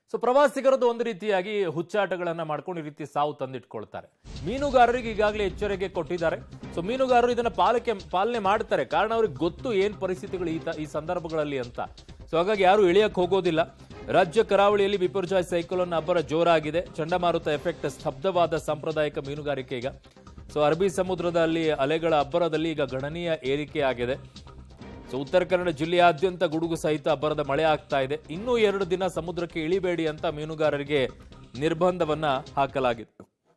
so ಪ್ರವಾಸಿಗರದ್ದು ಒಂದು ರೀತಿಯಾಗಿ ಹುಚ್ಚಾಟಗಳನ್ನ ಮಾಡ್ಕೊಂಡು ಈ ರೀತಿ ಸಾವು ತಂದಿಟ್ಕೊಳ್ತಾರೆ ಮೀನುಗಾರರಿಗೆ ಈಗಾಗಲೇ ಎಚ್ಚರಿಕೆ ಕೊಟ್ಟಿದ್ದಾರೆ ಸೊ ಮೀನುಗಾರರು ಇದನ್ನ ಪಾಲಕೆ ಪಾಲನೆ ಮಾಡ್ತಾರೆ ಕಾರಣ ಅವ್ರಿಗೆ ಗೊತ್ತು ಏನ್ ಪರಿಸ್ಥಿತಿಗಳು ಈ ತ- ಈ ಸಂದರ್ಭಗಳಲ್ಲಿ ಅಂತ ಸೊ ಹಾಗಾಗಿ ಯಾರು ಇಳಿಯಕ್ ಹೋಗೋದಿಲ್ಲ ರಾಜ್ಯ ಕರಾವಳಿಯಲ್ಲಿ ಬಿಪರ್ಜಾಯ್ ಸೈಕ್ಲೋನ್ ಅಬ್ಬರ ಜೋರಾಗಿದೆ ಚಂಡಮಾರುತ ಎಫೆಕ್ಟ್ ಸ್ತಬ್ಧವಾದ ಸಾಂಪ್ರದಾಯಿಕ ಮೀನುಗಾರಿಕೆ ಈಗ ಸೊ ಅರಬ್ಬಿ ಸಮುದ್ರದಲ್ಲಿ ಅಲೆಗಳ ಅಬ್ಬರದಲ್ಲಿ ಈಗ ಗಣನೀಯ ಏರಿಕೆ ಆಗಿದೆ ಸೊ ಉತ್ತರ ಕನ್ನಡ ಜಿಲ್ಲೆಯಾದ್ಯಂತ ಗುಡುಗು ಸಹಿತ ಅಬ್ಬರದ ಮಳೆ ಆಗ್ತಾ ಇದೆ ಇನ್ನೂ ಎರಡು ದಿನ ಸಮುದ್ರಕ್ಕೆ ಇಳಿಬೇಡಿ ಅಂತ ಮೀನುಗಾರರಿಗೆ ನಿರ್ಬಂಧವನ್ನ ಹಾಕಲಾಗಿದೆ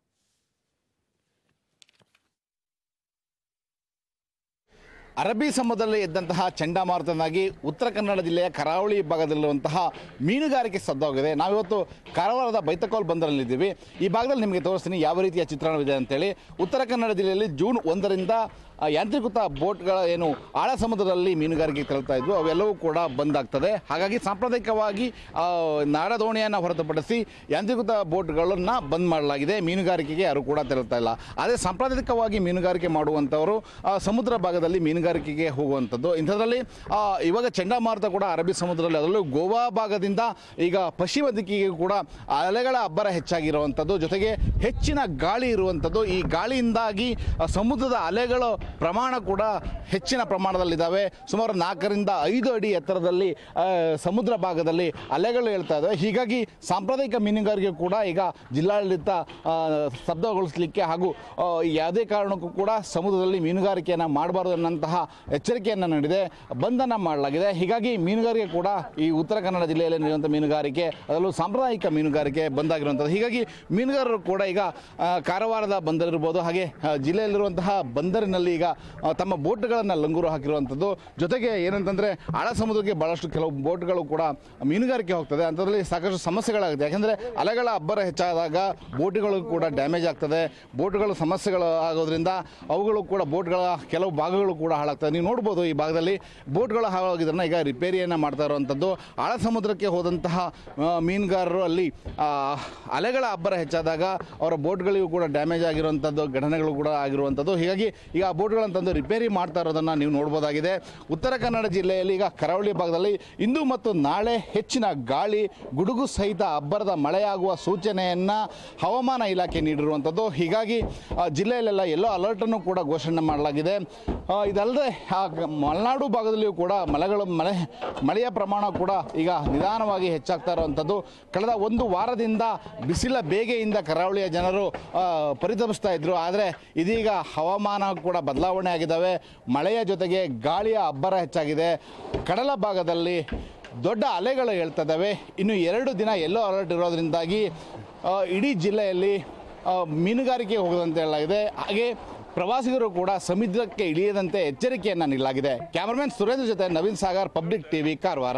ಅರಬ್ಬಿ ಸಮುದ್ರದಲ್ಲಿ ಎದ್ದಂತಹ ಚಂಡಮಾರುತನಾಗಿ ಉತ್ತರ ಕನ್ನಡ ಜಿಲ್ಲೆಯ ಕರಾವಳಿ ಭಾಗದಲ್ಲಿರುವಂತಹ ಮೀನುಗಾರಿಕೆ ಸದ್ದಾಗಿದೆ ನಾವಿವತ್ತು ಕಾರವಾರದ ಬೈತಕೋಲ್ ಬಂದರಲ್ಲಿದ್ದೀವಿ ಈ ಭಾಗದಲ್ಲಿ ನಿಮಗೆ ತೋರಿಸ್ತೀನಿ ಯಾವ ರೀತಿಯ ಚಿತ್ರಣವಿದೆ ಅಂತೇಳಿ ಉತ್ತರ ಕನ್ನಡ ಜಿಲ್ಲೆಯಲ್ಲಿ ಜೂನ್ ಒಂದರಿಂದ ಆ, ಯಾಂತ್ರೀಕೃತ ಬೋಟ್ಗಳ ಏನು ಆಳ ಸಮುದ್ರದಲ್ಲಿ ಮೀನುಗಾರಿಕೆ ತೆರಳ್ತಾ ಇದ್ವು ಅವೆಲ್ಲವೂ ಕೂಡ ಬಂದ್ ಆಗ್ತದೆ ಹಾಗಾಗಿ ಸಾಂಪ್ರದಾಯಿಕವಾಗಿ ಆ, ನಾಡದೋಣಿಯನ್ನು ಹೊರತುಪಡಿಸಿ ಯಾಂತ್ರೀಕೃತ ಬೋಟ್ಗಳನ್ನು ಬಂದ್ ಮಾಡಲಾಗಿದೆ ಮೀನುಗಾರಿಕೆಗೆ ಯಾರು ಕೂಡ ತೆರಳ್ತಾ ಇಲ್ಲ ಅದೇ ಸಾಂಪ್ರದಾಯಿಕವಾಗಿ ಮೀನುಗಾರಿಕೆ ಮಾಡುವಂಥವರು ಆ, ಸಮುದ್ರ ಭಾಗದಲ್ಲಿ ಮೀನುಗಾರಿಕೆಗೆ ಹೋಗುವಂಥದ್ದು ಇಂಥದ್ರಲ್ಲಿ ಆ, ಇವಾಗ ಚಂಡಮಾರುತ ಕೂಡ ಅರಬ್ಬಿ ಸಮುದ್ರದಲ್ಲಿ ಅದರಲ್ಲೂ ಗೋವಾ ಭಾಗದಿಂದ ಈಗ ಪಶ್ಚಿಮ ದಿಕ್ಕಿಗೆ ಕೂಡ ಅಲೆಗಳ ಅಬ್ಬರ ಹೆಚ್ಚಾಗಿರುವಂಥದ್ದು ಜೊತೆಗೆ ಹೆಚ್ಚಿನ ಗಾಳಿ ಇರುವಂಥದ್ದು ಈ ಗಾಳಿಯಿಂದಾಗಿ ಆ, ಸಮುದ್ರದ ಅಲೆಗಳ ಪ್ರಮಾಣ ಕೂಡ ಹೆಚ್ಚಿನ ಪ್ರಮಾಣದಲ್ಲಿದ್ದಾವೆ ಸುಮಾರು ನಾಲ್ಕರಿಂದ ಐದು ಅಡಿ ಎತ್ತರದಲ್ಲಿ ಆ, ಸಮುದ್ರ ಭಾಗದಲ್ಲಿ ಅಲೆಗಳು ಹೇಳ್ತಾ ಇದ್ದಾವೆ ಹೀಗಾಗಿ ಸಾಂಪ್ರದಾಯಿಕ ಮೀನುಗಾರಿಕೆ ಕೂಡ ಈಗ ಜಿಲ್ಲಾಡಳಿತ ಆ, ಸ್ತಬ್ಧಗೊಳಿಸಲಿಕ್ಕೆ ಹಾಗೂ ಆ, ಯಾವುದೇ ಕಾರಣಕ್ಕೂ ಕೂಡ ಸಮುದ್ರದಲ್ಲಿ ಮೀನುಗಾರಿಕೆಯನ್ನು ಮಾಡಬಾರ್ದು ಅನ್ನಂತಹ ಎಚ್ಚರಿಕೆಯನ್ನು ನೀಡಿದೆ ಬಂಧನ ಮಾಡಲಾಗಿದೆ ಹೀಗಾಗಿ ಮೀನುಗಾರಿಕೆ ಕೂಡ ಈ ಉತ್ತರ ಕನ್ನಡ ಜಿಲ್ಲೆಯಲ್ಲಿ ನಡೆಯುವಂಥ ಮೀನುಗಾರಿಕೆ ಅದರಲ್ಲೂ ಸಾಂಪ್ರದಾಯಿಕ ಮೀನುಗಾರಿಕೆ ಬಂದಾಗಿರುವಂಥದ್ದು ಹೀಗಾಗಿ ಮೀನುಗಾರರು ಕೂಡ ಈಗ ಆ, ಕಾರವಾರದ ಬಂದರಿರ್ಬೋದು ಹಾಗೆ ಆ, ಜಿಲ್ಲೆಯಲ್ಲಿರುವಂತಹ ಬಂದರಿನಲ್ಲಿ ಈಗ ಆ, ತಮ್ಮ ಬೋಟ್ಗಳನ್ನು ಲಂಗೂರು ಹಾಕಿರುವಂಥದ್ದು ಜೊತೆಗೆ ಏನಂತಂದರೆ ಆಳ ಸಮುದ್ರಕ್ಕೆ ಭಾಳಷ್ಟು ಕೆಲವು ಬೋಟ್ಗಳು ಕೂಡ ಮೀನುಗಾರಿಕೆ ಹೋಗ್ತದೆ ಅಂಥದ್ರಲ್ಲಿ ಸಾಕಷ್ಟು ಸಮಸ್ಯೆಗಳಾಗುತ್ತೆ ಯಾಕಂದರೆ ಅಲೆಗಳ ಅಬ್ಬರ ಹೆಚ್ಚಾದಾಗ ಬೋಟ್ಗಳು ಕೂಡ ಡ್ಯಾಮೇಜ್ ಆಗ್ತದೆ ಬೋಟ್ಗಳು ಸಮಸ್ಯೆಗಳು ಆಗೋದ್ರಿಂದ ಅವುಗಳು ಕೂಡ ಬೋಟ್ಗಳ ಕೆಲವು ಭಾಗಗಳು ಕೂಡ ಹಾಳಾಗ್ತದೆ ನೀವು ನೋಡ್ಬೋದು ಈ ಭಾಗದಲ್ಲಿ ಬೋಟ್ಗಳು ಹಾಳಾಗಿದ್ದನ್ನ ಈಗ ರಿಪೇರಿಯನ್ನು ಮಾಡ್ತಾ ಇರುವಂಥದ್ದು ಆಳ ಸಮುದ್ರಕ್ಕೆ ಹೋದಂತಹ ಆ, ಮೀನುಗಾರರು ಅಲ್ಲಿ ಆ, ಅಲೆಗಳ ಅಬ್ಬರ ಹೆಚ್ಚಾದಾಗ ಅವರ ಬೋಟ್ಗಳಿಗೂ ಕೂಡ ಡ್ಯಾಮೇಜ್ ಆಗಿರುವಂಥದ್ದು ಘಟನೆಗಳು ಕೂಡ ಆಗಿರುವಂಥದ್ದು ಹೀಗಾಗಿ ಈಗ ಆ ಬೋಟ್ಗಳನ್ನು ತಂದು ರಿಪೇರಿ ಮಾಡ್ತಾ ಇರೋದನ್ನು ನೀವು ನೋಡ್ಬೋದಾಗಿದೆ ಉತ್ತರ ಕನ್ನಡ ಜಿಲ್ಲೆಯಲ್ಲಿ ಈಗ ಕರಾವಳಿ ಭಾಗದಲ್ಲಿ ಇಂದು ಮತ್ತು ನಾಳೆ ಹೆಚ್ಚಿನ ಗಾಳಿ ಗುಡುಗು ಸಹಿತ ಅಬ್ಬರದ ಮಳೆಯಾಗುವ ಸೂಚನೆಯನ್ನು ಹವಾಮಾನ ಇಲಾಖೆ ನೀಡಿರುವಂಥದ್ದು ಹೀಗಾಗಿ ಆ, ಜಿಲ್ಲೆಯಲ್ಲೆಲ್ಲ ಎಲ್ಲೋ ಅಲರ್ಟನ್ನು ಕೂಡ ಘೋಷಣೆ ಮಾಡಲಾಗಿದೆ ಆ, ಇದಲ್ಲದೆ ಆ ಗ- ಮಲೆನಾಡು ಭಾಗದಲ್ಲಿಯೂ ಕೂಡ ಮಳೆಗಳು ಮಳೆ ಮಳೆಯ ಪ್ರಮಾಣ ಕೂಡ ಈಗ ನಿಧಾನವಾಗಿ ಹೆಚ್ಚಾಗ್ತಾ ಇರುವಂಥದ್ದು ಕಳೆದ ಒಂದು ವಾರದಿಂದ ಬಿಸಿಲ ಬೇಗೆಯಿಂದ ಕರಾವಳಿಯ ಜನರು ಆ, ಪರಿತಪಿಸ್ತಾ ಇದ್ರು ಆದರೆ ಇದೀಗ ಹವಾಮಾನ ಕೂಡ ಬದಲಾವಣೆ ಆಗಿದ್ದಾವೆ ಮಳೆಯ ಜೊತೆಗೆ ಗಾಳಿಯ ಅಬ್ಬರ ಹೆಚ್ಚಾಗಿದೆ ಕಡಲ ಭಾಗದಲ್ಲಿ ದೊಡ್ಡ ಅಲೆಗಳು ಹೇಳ್ತಾ ಇದ್ದಾವೆ ಇನ್ನು ಎರಡು ದಿನ ಎಲ್ಲೋ ಅಲರ್ಟ್ ಇರೋದ್ರಿಂದಾಗಿ ಆ, ಇಡೀ ಜಿಲ್ಲೆಯಲ್ಲಿ ಆ, ಮೀನುಗಾರಿಕೆ ಹೋಗದಂತೆ ಹೇಳಲಾಗಿದೆ ಹಾಗೆ ಪ್ರವಾಸಿಗರು ಕೂಡ ಸಮುದ್ರಕ್ಕೆ ಇಳಿಯದಂತೆ ಎಚ್ಚರಿಕೆಯನ್ನು ನೀಡಲಾಗಿದೆ ಕ್ಯಾಮರಾಮನ್ ಸುರೇಂದ್ರ ಜೊತೆ Naveen Sagar Public TV Karwar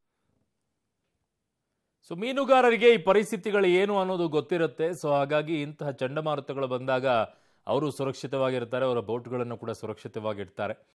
so ಮೀನುಗಾರರಿಗೆ ಈ ಪರಿಸ್ಥಿತಿಗಳು ಏನು ಅನ್ನೋದು ಗೊತ್ತಿರುತ್ತೆ ಸೊ ಹಾಗಾಗಿ ಇಂತಹ ಚಂಡಮಾರುತಗಳು ಬಂದಾಗ ಅವರು ಸುರಕ್ಷಿತವಾಗಿರ್ತಾರೆ ಅವರ ಬೋಟ್ಗಳನ್ನು ಕೂಡ ಸುರಕ್ಷಿತವಾಗಿಡ್ತಾರೆ